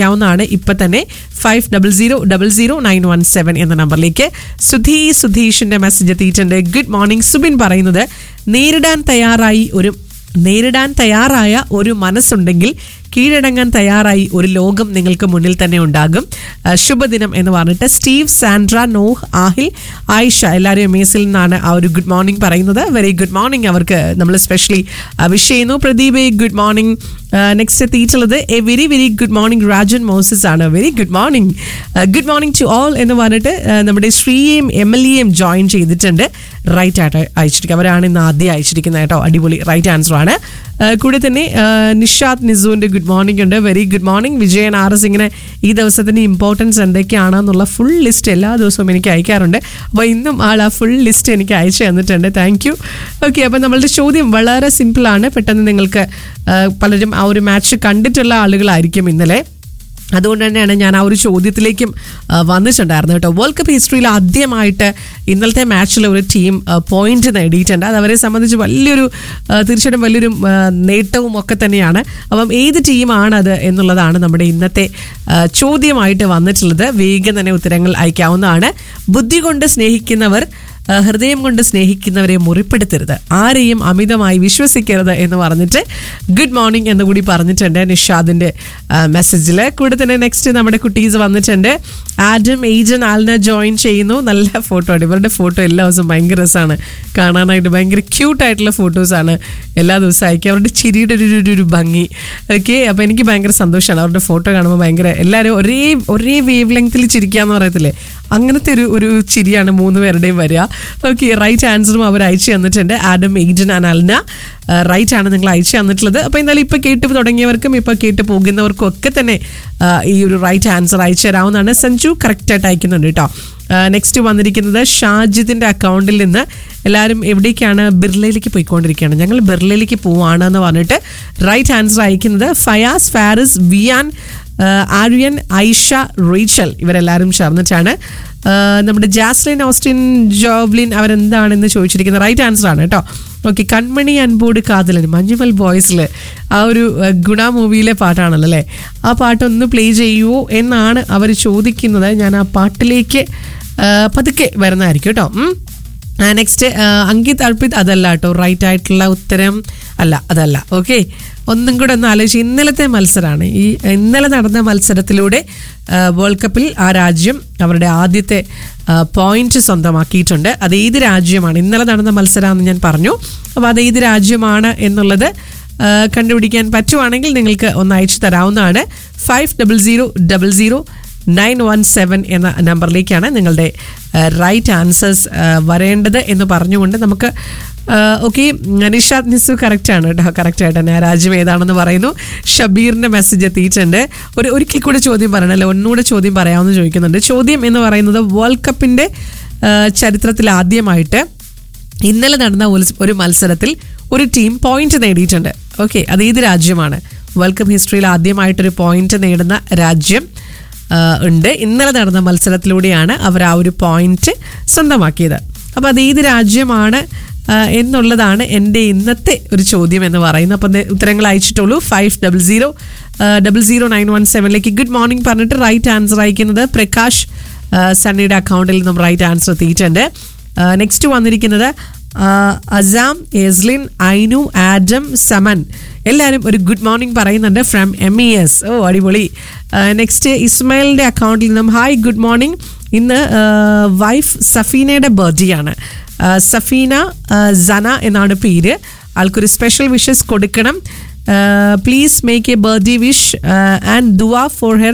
ാവുന്നതാണ് ഇപ്പൊ തന്നെ five double zero double zero nine one seven എന്ന നമ്പറിലേക്ക് സുധീ സുധീഷിന്റെ മെസ്സേജ് എത്തിയിട്ടുണ്ട് ഗുഡ് മോർണിംഗ് സുബിൻ പറയുന്നത് നേരിടാൻ തയ്യാറായി ഒരു നേരിടാൻ തയ്യാറായ ഒരു മനസ്സുണ്ടെങ്കിൽ കീഴടങ്ങാൻ തയ്യാറായി ഒരു ലോകം നിങ്ങൾക്ക് മുന്നിൽ തന്നെ ഉണ്ടാകും ആ, ശുഭദിനം എന്ന് പറഞ്ഞിട്ട് Steve Sandra Noah Aahil Ayisha എല്ലാവരും എം എസിൽ നിന്നാണ് ആ ഒരു ഗുഡ് മോർണിംഗ് പറയുന്നത് വെരി ഗുഡ് മോർണിംഗ് അവർക്ക് നമ്മൾ സ്പെഷ്യലി വിഷ് ചെയ്യുന്നു പ്രദീപ് ഗുഡ് മോർണിംഗ് നെക്സ്റ്റ് എത്തിയിട്ടുള്ളത് a very very good morning Rajan Moses ആണ് very good morning good morning to all എന്ന് പറഞ്ഞിട്ട് ആ, നമ്മുടെ ശ്രീയെയും എം എൽ എയും ജോയിൻ ചെയ്തിട്ടുണ്ട് റൈറ്റ് ആയിട്ട് അയച്ചിരിക്കുക അവരാണ് ഇന്ന് ആദ്യം അയച്ചിരിക്കുന്നത് കേട്ടോ അടിപൊളി റൈറ്റ് ആൻസർ ആണ് ആ, കൂടെ തന്നെ ആ, നിഷാദ് നിസുവിന്റെ ഗുഡ് മോർണിംഗ് ഉണ്ട് very good morning Vijayan R S ഇങ്ങനെ ഈ ദിവസത്തിന്റെ ഇമ്പോർട്ടൻസ് എന്തൊക്കെയാണെന്നുള്ള ഫുൾ ലിസ്റ്റ് എല്ലാ ദിവസവും എനിക്ക് അയക്കാറുണ്ട് അപ്പോൾ ഇന്നും ആൾ ആ ഫുൾ ലിസ്റ്റ് എനിക്ക് അയച്ചു തന്നിട്ടുണ്ട് താങ്ക് യു ഓക്കെ അപ്പം നമ്മളുടെ ചോദ്യം വളരെ സിമ്പിളാണ് പെട്ടെന്ന് നിങ്ങൾക്ക് ആ, പലരും ആ ഒരു മാച്ച് കണ്ടിട്ടുള്ള ആളുകളായിരിക്കും ഇന്നലെ അതുകൊണ്ട് തന്നെയാണ് ഞാൻ ആ ഒരു ചോദ്യത്തിലേക്കും ആ, വന്നിട്ടുണ്ടായിരുന്നു കേട്ടോ വേൾഡ് കപ്പ് ഹിസ്റ്ററിയിൽ ആദ്യമായിട്ട് ഇന്നലത്തെ മാച്ചിൽ ഒരു ടീം പോയിന്റ് നേടിയിട്ടുണ്ട് അത് അവരെ സംബന്ധിച്ച് വലിയൊരു ആ, തീർച്ചയായിട്ടും വലിയൊരു ആ, നേട്ടവും ഒക്കെ തന്നെയാണ് അപ്പം ഏത് ടീമാണത് എന്നുള്ളതാണ് നമ്മുടെ ഇന്നത്തെ ആ, ചോദ്യമായിട്ട് വന്നിട്ടുള്ളത് വേഗം തന്നെ ഉത്തരങ്ങൾ അയക്കാവുന്നതാണ് ബുദ്ധി കൊണ്ട് സ്നേഹിക്കുന്നവർ ആ, ഹൃദയം കൊണ്ട് സ്നേഹിക്കുന്നവരെ മുറിപ്പെടുത്തരുത് ആരെയും അമിതമായി വിശ്വസിക്കരുത് എന്ന് പറഞ്ഞിട്ട് ഗുഡ് മോർണിംഗ് എന്ന് കൂടി പറഞ്ഞിട്ടുണ്ട് നിഷാദിന്റെ മെസ്സേജിൽ കൂടെ തന്നെ നെക്സ്റ്റ് നമ്മുടെ കുട്ടീസ് വന്നിട്ടുണ്ട് ആഡം ഏജൻ ആലിന ജോയിൻ ചെയ്യുന്നു നല്ല ഫോട്ടോ ആണ് ഇവരുടെ ഫോട്ടോ എല്ലാ ദിവസവും ഭയങ്കര രസമാണ് കാണാനായിട്ട് ഭയങ്കര ക്യൂട്ട് ആയിട്ടുള്ള ഫോട്ടോസാണ് എല്ലാ ദിവസവും അയക്കുക അവരുടെ ചിരിയുടെ ഒരു ഒരു- ഒരു ഭംഗി ഓക്കെ അപ്പോൾ എനിക്ക് ഭയങ്കര സന്തോഷമാണ് അവരുടെ ഫോട്ടോ കാണുമ്പോൾ ഭയങ്കര എല്ലാവരും ഒരേ ഒരേ വേവ് ലെങ്ത്തിൽ ചിരിക്കുക എന്ന് പറയത്തില്ലേ അങ്ങനത്തെ ഒരു ഒരു ചിരിയാണ് മൂന്ന് പേരുടെയും വരിക ഓക്കെ റൈറ്റ് ആൻസറും അവർ അയച്ചു തന്നിട്ടുണ്ട് ആഡം ഏജൻ ആൻഡ് അൽന റൈറ്റ് ആണ് നിങ്ങൾ അയച്ചു തന്നിട്ടുള്ളത് അപ്പോൾ എന്തായാലും ഇപ്പോൾ കേട്ട് തുടങ്ങിയവർക്കും ഇപ്പോൾ കേട്ട് പോകുന്നവർക്കും ഒക്കെ തന്നെ ആ, ഈ ഒരു റൈറ്റ് ആൻസർ അയച്ചു തരാവുന്നതാണ് സഞ്ജു കറക്റ്റായിട്ട് അയക്കുന്നുണ്ട് കേട്ടോ നെക്സ്റ്റ് വന്നിരിക്കുന്നത് ഷാജിദിന്റെ അക്കൗണ്ടിൽ നിന്ന് എല്ലാവരും എവിടേക്കാണ് ബിർലയിലേക്ക് പോയിക്കൊണ്ടിരിക്കുകയാണ് ഞങ്ങൾ ബിർലയിലേക്ക് പോവാണ് എന്ന് പറഞ്ഞിട്ട് റൈറ്റ് ആൻസർ അയക്കുന്നത് ഫയാസ് ഫാരിസ് വിയാൻ ആഹ് ആര്യൻ ഐഷ റീച്ചൽ ഇവരെല്ലാവരും ചേർന്നിട്ടാണ് ആഹ് നമ്മുടെ ജാസ്ലിൻ ഓസ്റ്റിൻ ജോബ്ലിൻ അവരെന്താണെന്ന് ചോദിച്ചിരിക്കുന്നത് റൈറ്റ് ആൻസർ ആണ് കേട്ടോ ഓക്കെ കൺമണി അൻപോട് കാതലൻ മഞ്ഞുമൽ ബോയ്സിൽ ആ ഒരു ആഹ് ഗുണ മൂവിയിലെ പാട്ടാണല്ലോ അല്ലേ ആ പാട്ടൊന്ന് പ്ലേ ചെയ്യുമോ എന്നാണ് അവർ ചോദിക്കുന്നത് ഞാൻ ആ പാട്ടിലേക്ക് ആഹ് പതുക്കെ വരുന്നതായിരിക്കും കേട്ടോ ഉം. നെക്സ്റ്റ് അങ്കിത് അർപ്പിത് അതല്ല കേട്ടോ റൈറ്റ് ആയിട്ടുള്ള ഉത്തരം അല്ല അതല്ല ഓക്കെ ഒന്നും കൂടെ ഒന്ന് ആലോചിച്ച് ഇന്നലത്തെ മത്സരമാണ് ഈ ഇന്നലെ നടന്ന മത്സരത്തിലൂടെ ആ, വേൾഡ് കപ്പിൽ ആ രാജ്യം അവരുടെ ആദ്യത്തെ പോയിന്റ് സ്വന്തമാക്കിയിട്ടുണ്ട് അത് ഏത് രാജ്യമാണ് ഇന്നലെ നടന്ന മത്സരമാണെന്ന് ഞാൻ പറഞ്ഞു അപ്പോൾ അത് ഏത് രാജ്യമാണ് എന്നുള്ളത് ആ, കണ്ടുപിടിക്കാൻ പറ്റുവാണെങ്കിൽ നിങ്ങൾക്ക് ഒന്ന് അയച്ചു തരാവുന്നതാണ് five double zero double zero nine one seven എന്ന നമ്പറിലേക്കാണ് നിങ്ങളുടെ റൈറ്റ് ആൻസേഴ്സ് വരേണ്ടത് എന്ന് പറഞ്ഞുകൊണ്ട് നമുക്ക് ഓക്കെ നിഷാദ് നിസു കറക്റ്റ് ആണ് കേട്ടോ കറക്റ്റ് ആയിട്ട് തന്നെ ആ രാജ്യം ഏതാണെന്ന് പറയുന്നു ഷബീറിന്റെ മെസ്സേജ് എത്തിയിട്ടുണ്ട് ഒരു ഒരിക്കൽ കൂടെ ചോദ്യം പറയണല്ലോ ഒന്നുകൂടെ ചോദ്യം പറയാമെന്ന് ചോദിക്കുന്നുണ്ട് ചോദ്യം എന്ന് പറയുന്നത് വേൾഡ് കപ്പിന്റെ ആ, ചരിത്രത്തിൽ ആദ്യമായിട്ട് ഇന്നലെ നടന്ന ഒരു- ഒരു മത്സരത്തിൽ ഒരു ടീം പോയിന്റ് നേടിയിട്ടുണ്ട് ഓക്കെ അത് ഏത് രാജ്യമാണ് വേൾഡ് കപ്പ് ഹിസ്റ്ററിയിൽ ആദ്യമായിട്ടൊരു പോയിന്റ് നേടുന്ന രാജ്യം ആ, ഉണ്ട് ഇന്നലെ നടന്ന മത്സരത്തിലൂടെയാണ് അവർ ആ ഒരു പോയിന്റ് സ്വന്തമാക്കിയത് അപ്പോൾ അത് ഏത് രാജ്യമാണ് ആ, എന്നുള്ളതാണ് എൻ്റെ ഇന്നത്തെ ഒരു ചോദ്യം എന്ന് പറയുന്നത് അപ്പം ദേ ഉത്തരങ്ങൾ അയച്ചിട്ടുള്ളൂ five double zero double zero nine one സെവനിലേക്ക് ഗുഡ് മോർണിംഗ് പറഞ്ഞിട്ട് റൈറ്റ് ആൻസർ അയക്കുന്നത് പ്രകാശ് ആ, സണ്ണിയുടെ അക്കൗണ്ടിൽ നിന്നും റൈറ്റ് ആൻസർ എത്തിയിട്ടുണ്ട് നെക്സ്റ്റ് വന്നിരിക്കുന്നത് ആ, അസാം എസ്ലിൻ ഐനു ആഡം സമൻ എല്ലാവരും ഒരു ഗുഡ് മോർണിംഗ് പറയുന്നുണ്ട് ഫ്രം എം ഇ എസ് ഓ അടിപൊളി നെക്സ്റ്റ് ഇസ്മായിലിൻ്റെ അക്കൗണ്ടിൽ നിന്നും ഹായ് ഗുഡ് മോർണിംഗ് ഇന്ന് വൈഫ് സഫീനയുടെ ബർത്ത്ഡേ ആണ് ആ, സഫീന ആ, സന എന്നാണ് പേര് ആൾക്കൊരു സ്പെഷ്യൽ വിഷസ് കൊടുക്കണം please make a birthday wish and dua for her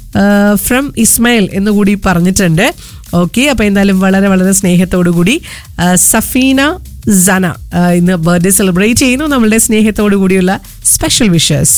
from Ismail എന്ന് കൂടി പറഞ്ഞിട്ടുണ്ട് ഓക്കെ അപ്പോൾ എന്തായാലും വളരെ വളരെ സ്നേഹത്തോടു കൂടി ആ, സഫീന സന ആ, ഇന്ന് ബർത്ത്ഡേ സെലിബ്രേറ്റ് ചെയ്യുന്നു നമ്മളുടെ സ്നേഹത്തോടു കൂടിയുള്ള സ്പെഷ്യൽ വിഷസ്